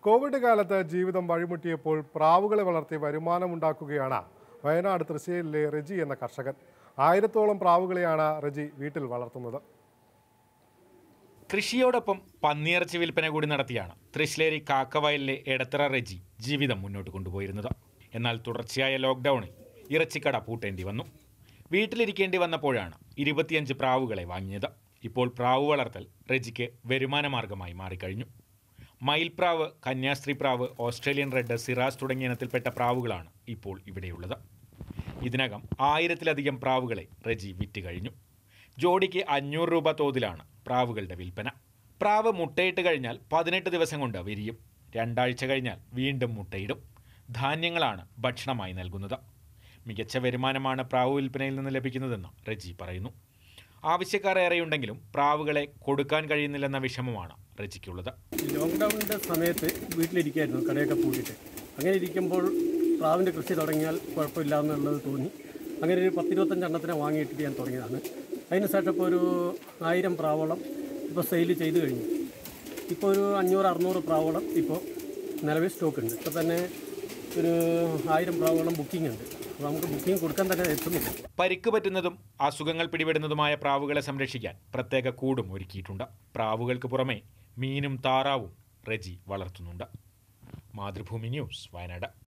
Covid കാലത്ത് ജീവിതം വഴിമുട്ടിയപ്പോൾ പ്രാവുകളെ വളർത്തി വരുമാനമുണ്ടാക്കുകയാണ് വയനാട് തൃശ്ശേരിലെ റെജി എന്ന കർഷകൻ ആയിരത്തോളം പ്രാവുകളെയാണ് റെജി വീട്ടിൽ വളർത്തുന്നത് കൃഷിയോടൊപ്പം പന്നിയിറച്ചി വിൽപ്പന കൂടി നടത്തിയാണ് തൃശ്ശേരി കാക്കവയലിലെ എടത്തറ റെജി ജീവിതം മുന്നോട്ട് കൊണ്ടുപോയിരുന്നത് എന്നാൽ തുടർച്ചയായ ലോക്ക്ഡൌണിൽ ഇറച്ചിക്കട പൂട്ടേണ്ടി വന്നു വീട്ടിലിരിക്കേണ്ടി വന്നപ്പോഴാണ് ഇരുപത്തിയഞ്ച് പ്രാവുകളെ വാങ്ങിയത് ഇപ്പോൾ പ്രാവ് വളർത്തൽ റെജിക്ക് വരുമാന മാർഗമായി മാറിക്കഴിഞ്ഞു മയിൽപ്രാവ് കന്യാസ്ത്രീ പ്രാവ് ഓസ്ട്രേലിയൻ റെഡ് സിറാസ് തുടങ്ങിയ ഇനത്തിൽപ്പെട്ട പ്രാവുകളാണ് ഇപ്പോൾ ഇവിടെയുള്ളത് ഇതിനകം ആയിരത്തിലധികം പ്രാവുകളെ റെജി വിറ്റ് കഴിഞ്ഞു ജോഡിക്ക് അഞ്ഞൂറ് രൂപ തോതിലാണ് പ്രാവുകളുടെ വിൽപ്പന പ്രാവ് മുട്ടയിട്ട് കഴിഞ്ഞാൽ പതിനെട്ട് ദിവസം കൊണ്ട് വിരിയും രണ്ടാഴ്ച കഴിഞ്ഞാൽ വീണ്ടും മുട്ടയിടും ധാന്യങ്ങളാണ് ഭക്ഷണമായി നൽകുന്നത് മികച്ച വരുമാനമാണ് പ്രാവ് വിൽപ്പനയിൽ നിന്ന് ലഭിക്കുന്നതെന്ന് റെജി പറയുന്നു ആവശ്യക്കാർ ഏറെയുണ്ടെങ്കിലും പ്രാവുകളെ കൊടുക്കാൻ കഴിയുന്നില്ലെന്ന വിഷമമാണ് റെജിക്കുള്ളത് ലോക്ക്ഡൗണിൻ്റെ സമയത്ത് വീട്ടിലിരിക്കായിരുന്നു കടയൊക്കെ പൂട്ടിയിട്ട് അങ്ങനെ ഇരിക്കുമ്പോൾ പ്രാവിൻ്റെ കൃഷി തുടങ്ങിയാൽ കുഴപ്പമില്ല എന്നുള്ളത് തോന്നി അങ്ങനെ ഒരു പത്തിരുപത്തഞ്ചെണ്ണത്തിനെ വാങ്ങിയിട്ട് ഞാൻ തുടങ്ങിയതാണ് അതിന് ശേഷം ഇപ്പോൾ ഒരു ആയിരം പ്രാവളം ഇപ്പോൾ സെയിൽ ചെയ്ത് കഴിഞ്ഞു ഇപ്പോൾ ഒരു അഞ്ഞൂറ് അറുന്നൂറ് പ്രാവളം ഇപ്പോൾ നിലവിൽ സ്റ്റോക്ക് ഉണ്ട് ഇപ്പോൾ തന്നെ ഒരു ആയിരം പ്രാവളം ബുക്കിംഗ് ഉണ്ട് അപ്പോൾ നമുക്ക് ബുക്കിംഗ് കൊടുക്കാൻ തന്നെ എത്തുന്നില്ല പരിക്ക് പറ്റുന്നതും അസുഖങ്ങൾ പിടിപെടുന്നതുമായ പ്രാവുകളെ സംരക്ഷിക്കാൻ പ്രത്യേക കൂടും ഒരുക്കിയിട്ടുണ്ട് പ്രാവുകൾക്ക് പുറമെ മീനും താറാവും റെജി വളർത്തുന്നുണ്ട് മാതൃഭൂമി ന്യൂസ് വയനാട്